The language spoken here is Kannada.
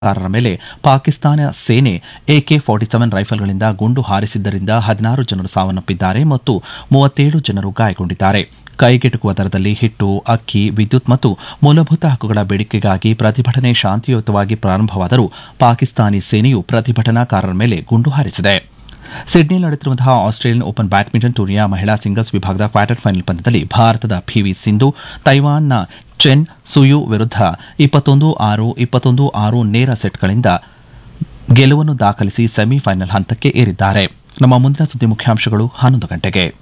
ಕಾರರ ಮೇಲೆ ಪಾಕಿಸ್ತಾನ ಸೇನೆ ಎಕೆ ಫಾರ್ಟಿ ಸೆವೆನ್ ರೈಫಲ್ಗಳಿಂದ ಗುಂಡು ಹಾರಿಸಿದ್ದರಿಂದ ಹದಿನಾರು ಜನರು ಸಾವನ್ನಪ್ಪಿದ್ದಾರೆ ಮತ್ತು ಮೂವತ್ತೇಳು ಜನರು ಗಾಯಗೊಂಡಿದ್ದಾರೆ ಕೈಗೆಟುಕುವ ದರದಲ್ಲಿ ಹಿಟ್ಟು ಅಕ್ಕಿ ವಿದ್ಯುತ್ ಮತ್ತು ಮೂಲಭೂತ ಹಕ್ಕುಗಳ ಬೇಡಿಕೆಗಾಗಿ ಪ್ರತಿಭಟನೆ ಶಾಂತಿಯುತವಾಗಿ ಪ್ರಾರಂಭವಾದರೂ ಪಾಕಿಸ್ತಾನಿ ಸೇನೆಯು ಪ್ರತಿಭಟನಾಕಾರರ ಮೇಲೆ ಗುಂಡು ಹಾರಿಸಿದೆ ಸಿಡ್ನಿಯಲ್ಲಿ ನಡೆಯುತ್ತಿರುವಂತಹ ಆಸ್ಟ್ರೇಲಿಯನ್ ಓಪನ್ ಬ್ಯಾಡ್ಮಿಂಟನ್ ಟೂರ್ನಿಯ ಮಹಿಳಾ ಸಿಂಗಲ್ಸ್ ವಿಭಾಗದ ಕ್ವಾರ್ಟರ್ ಫೈನಲ್ ಪಂದ್ಯದಲ್ಲಿ ಭಾರತದ ಪಿವಿ ಸಿಂಧು ತೈವಾನ್ನ ಚೆನ್ ಸುಯು ವಿರುದ್ಧ ಇಪ್ಪತ್ತೊಂದು ಆರು ಇಪ್ಪತ್ತೊಂದು ಆರು ನೇರ ಸೆಟ್ಗಳಿಂದ ಗೆಲುವನ್ನು ದಾಖಲಿಸಿ ಸೆಮಿಫೈನಲ್ ಹಂತಕ್ಕೆ ಏರಿದ್ದಾರೆ ನಮ್ಮ ಮುಂದಿನ ಸುದ್ದಿ ಮುಖ್ಯಾಂಶಗಳು ಹನ್ನೊಂದು ಗಂಟೆಗೆ